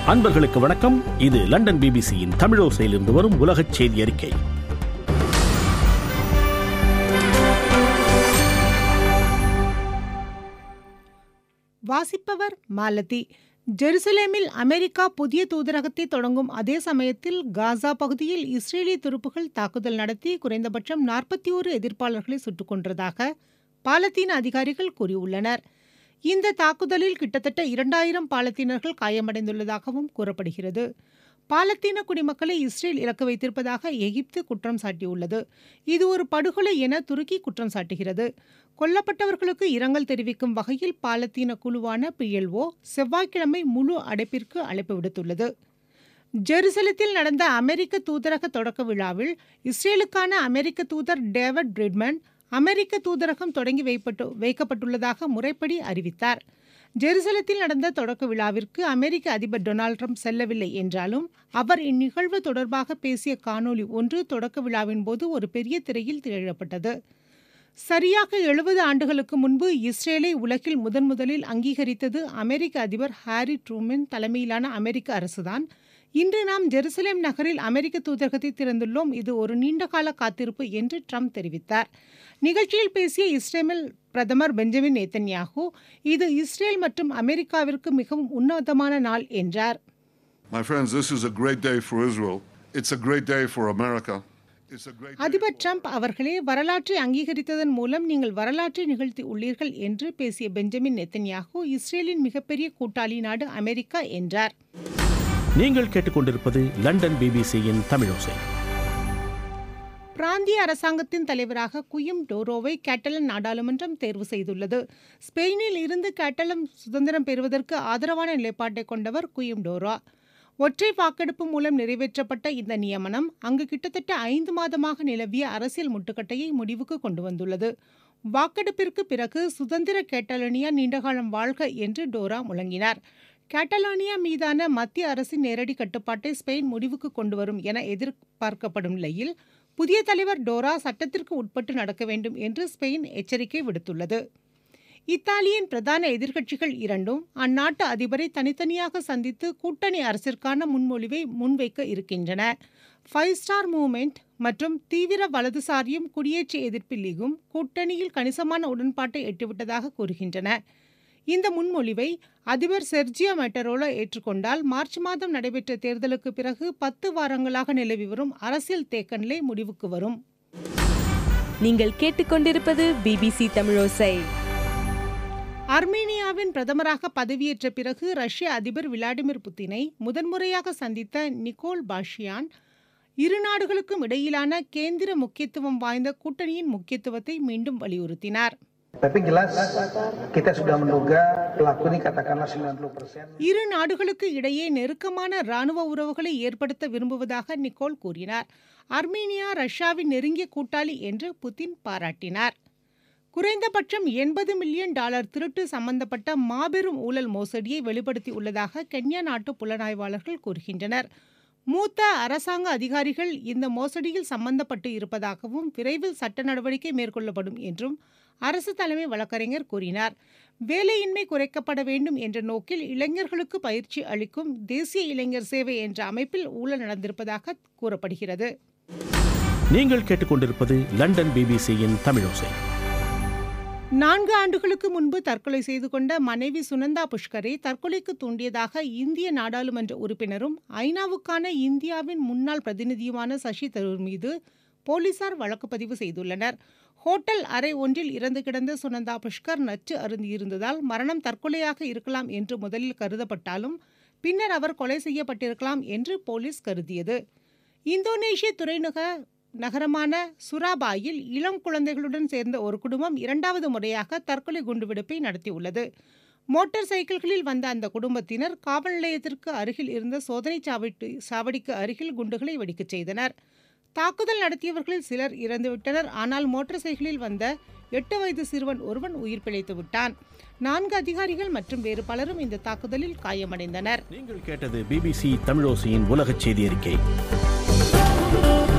அன்பர்களுக்கு வணக்கம் இது லண்டன் பிபிசியின் தமிழோசையிலிருந்து வரும் உலகச் செய்தி அறிக்கை வாசிப்பவர் மாலதி ஜெருசலேமில் அமெரிக்கா புதிய தூதரகத்தை தொடங்கும் அதே சமயத்தில் காசா பகுதியில் இஸ்ரேலிய துருப்புகள் தாக்குதல் நடத்தி குறைந்தபட்சம் நாற்பத்தி ஓரு எதிர்ப்பாளர்களை சுட்டுக் கொன்றதாக பாலத்தீன அதிகாரிகள் கூறியுள்ளனர் இந்த தாக்குதலில் கிட்டத்தட்ட இரண்டாயிரம் பாலத்தீனர்கள் காயமடைந்துள்ளதாகவும் கூறப்படுகிறது பாலத்தீன குடிமக்களை இஸ்ரேல் இலக்கு வைத்திருப்பதாக எகிப்து குற்றம் சாட்டியுள்ளது இது ஒரு படுகொலை என துருக்கி குற்றம் சாட்டுகிறது கொல்லப்பட்டவர்களுக்கு இரங்கல் தெரிவிக்கும் வகையில் பாலத்தீன குழுவான பிஎல்ஓ செவ்வாய்க்கிழமை முழு அடைப்பிற்கு அழைப்பு விடுத்துள்ளது ஜெருசலத்தில் நடந்த அமெரிக்க தூதரக தொடக்க விழாவில் இஸ்ரேலுக்கான அமெரிக்க தூதர் டேவிட் பிரிட்மன் அமெரிக்க தூதரகம் தொடங்கி வைப்பட்டு வைக்கப்பட்டுள்ளதாக முறைப்படி அறிவித்தார் ஜெருசலத்தில் நடந்த தொடக்க விழாவிற்கு அமெரிக்க அதிபர் டொனால்ட் ட்ரம்ப் செல்லவில்லை என்றாலும் அவர் இந்நிகழ்வு தொடர்பாக பேசிய காணொலி ஒன்று தொடக்க விழாவின் போது ஒரு பெரிய திரையில் திரையிடப்பட்டது சரியாக எழுபது ஆண்டுகளுக்கு முன்பு இஸ்ரேலை உலகில் முதன் முதலில் அங்கீகரித்தது அமெரிக்க அதிபர் ஹாரி ட்ரூமன் தலைமையிலான அமெரிக்க அரசுதான் இன்று நாம் ஜெருசலேம் நகரில் அமெரிக்க தூதரகத்தை திறந்துள்ளோம் இது ஒரு நீண்டகால காத்திருப்பு என்று ட்ரம்ப் தெரிவித்தார் நிகழ்ச்சியில் பேசிய இஸ்ரேமில் பிரதமர் பெஞ்சமின் நேத்தன்யாகு இது இஸ்ரேல் மற்றும் அமெரிக்காவிற்கு மிகவும் உன்னதமான நாள் என்றார் My friends, this is a great day for Israel. It's a great day for America. It's a great day அதிபர் ட்ரம்ப் அவர்களே வரலாற்றை அங்கீகரித்ததன் மூலம் நீங்கள் வரலாற்றை நிகழ்த்தி உள்ளீர்கள் என்று பேசிய பெஞ்சமின் நெத்தன்யாகு இஸ்ரேலின் மிகப்பெரிய கூட்டாளி நாடு அமெரிக்கா என்றார் நீங்கள் கேட்டுக்கொண்டிருப்பது லண்டன் பிபிசியின் தமிழோசை பிராந்திய அரசாங்கத்தின் தலைவராக குயும் டோரோவை கேட்டலன் நாடாளுமன்றம் தேர்வு செய்துள்ளது ஸ்பெயினில் இருந்து கேட்டலம் சுதந்திரம் பெறுவதற்கு ஆதரவான நிலைப்பாட்டை கொண்டவர் குயும் டோரா ஒற்றை வாக்கெடுப்பு மூலம் நிறைவேற்றப்பட்ட இந்த நியமனம் அங்கு கிட்டத்தட்ட ஐந்து மாதமாக நிலவிய அரசியல் முட்டுக்கட்டையை முடிவுக்கு கொண்டு வந்துள்ளது வாக்கெடுப்பிற்கு பிறகு சுதந்திர கேட்டலோனியா நீண்டகாலம் வாழ்க என்று டோரா முழங்கினார் கேட்டலானியா மீதான மத்திய அரசின் நேரடி கட்டுப்பாட்டை ஸ்பெயின் முடிவுக்கு கொண்டு வரும் என எதிர்பார்க்கப்படும் நிலையில் புதிய தலைவர் டோரா சட்டத்திற்கு உட்பட்டு நடக்க வேண்டும் என்று ஸ்பெயின் எச்சரிக்கை விடுத்துள்ளது இத்தாலியின் பிரதான எதிர்க்கட்சிகள் இரண்டும் அந்நாட்டு அதிபரை தனித்தனியாக சந்தித்து கூட்டணி அரசிற்கான முன்மொழிவை முன்வைக்க இருக்கின்றன ஃபைவ் ஸ்டார் மூவ்மெண்ட் மற்றும் தீவிர வலதுசாரியும் குடியேற்ற எதிர்ப்பு லீகும் கூட்டணியில் கணிசமான உடன்பாட்டை எட்டிவிட்டதாக கூறுகின்றன இந்த முன்மொழிவை அதிபர் செர்ஜியோ மெட்டரோலோ ஏற்றுக்கொண்டால் மார்ச் மாதம் நடைபெற்ற தேர்தலுக்கு பிறகு பத்து வாரங்களாக நிலவி வரும் அரசியல் தேக்கநிலை முடிவுக்கு வரும் நீங்கள் கேட்டுக்கொண்டிருப்பது பிபிசி தமிழோசை அர்மேனியாவின் பிரதமராக பதவியேற்ற பிறகு ரஷ்ய அதிபர் விளாடிமிர் புத்தினை முதன்முறையாக சந்தித்த நிக்கோல் பாஷியான் இரு நாடுகளுக்கும் இடையிலான கேந்திர முக்கியத்துவம் வாய்ந்த கூட்டணியின் முக்கியத்துவத்தை மீண்டும் வலியுறுத்தினார் Tapi jelas kita sudah menduga pelaku ini katakanlah 90%. இரு நாடுகளுக்கு இடையே நெருக்கமான ராணுவ உறவுகளை ஏற்படுத்த விரும்புவதாக நிக்கோல் கூறினார் அர்மீனியா ரஷ்யாவின் நெருங்கிய கூட்டாளி என்று புதின் பாராட்டினார் குறைந்தபட்சம் எண்பது மில்லியன் டாலர் திருட்டு சம்பந்தப்பட்ட மாபெரும் ஊழல் மோசடியை வெளிப்படுத்தி உள்ளதாக கென்யா நாட்டு புலனாய்வாளர்கள் கூறுகின்றனர் மூத்த அரசாங்க அதிகாரிகள் இந்த மோசடியில் சம்பந்தப்பட்டு இருப்பதாகவும் விரைவில் சட்ட நடவடிக்கை மேற்கொள்ளப்படும் என்றும் அரசு தலைமை வழக்கறிஞர் கூறினார் வேலையின்மை குறைக்கப்பட வேண்டும் என்ற நோக்கில் இளைஞர்களுக்கு பயிற்சி அளிக்கும் தேசிய இளைஞர் சேவை என்ற அமைப்பில் ஊழல் நடந்திருப்பதாக கூறப்படுகிறது நீங்கள் கேட்டுக்கொண்டிருப்பது லண்டன் பிபிசியின் தமிழோசை நான்கு ஆண்டுகளுக்கு முன்பு தற்கொலை செய்து கொண்ட மனைவி சுனந்தா புஷ்கரை தற்கொலைக்கு தூண்டியதாக இந்திய நாடாளுமன்ற உறுப்பினரும் ஐநாவுக்கான இந்தியாவின் முன்னாள் பிரதிநிதியுமான சசி தரூர் மீது போலீசார் வழக்கு பதிவு செய்துள்ளனர் ஹோட்டல் அறை ஒன்றில் இறந்து கிடந்த சுனந்தா புஷ்கர் நச்சு அருந்தியிருந்ததால் மரணம் தற்கொலையாக இருக்கலாம் என்று முதலில் கருதப்பட்டாலும் பின்னர் அவர் கொலை செய்யப்பட்டிருக்கலாம் என்று போலீஸ் கருதியது இந்தோனேஷிய துறைமுக நகரமான சுராபாயில் இளம் குழந்தைகளுடன் சேர்ந்த ஒரு குடும்பம் இரண்டாவது முறையாக தற்கொலை குண்டுவெடிப்பை நடத்தியுள்ளது மோட்டார் சைக்கிள்களில் வந்த அந்த குடும்பத்தினர் காவல் நிலையத்திற்கு அருகில் இருந்த சோதனை சாவடி சாவடிக்கு அருகில் குண்டுகளை வெடிக்கச் செய்தனர் தாக்குதல் நடத்தியவர்களில் சிலர் இறந்துவிட்டனர் ஆனால் மோட்டார் சைக்கிளில் வந்த எட்டு வயது சிறுவன் ஒருவன் உயிர் பிழைத்து விட்டான் நான்கு அதிகாரிகள் மற்றும் வேறு பலரும் இந்த தாக்குதலில் காயமடைந்தனர் நீங்கள் கேட்டது பிபிசி தமிழோசையின் உலகச் செய்தி அறிக்கை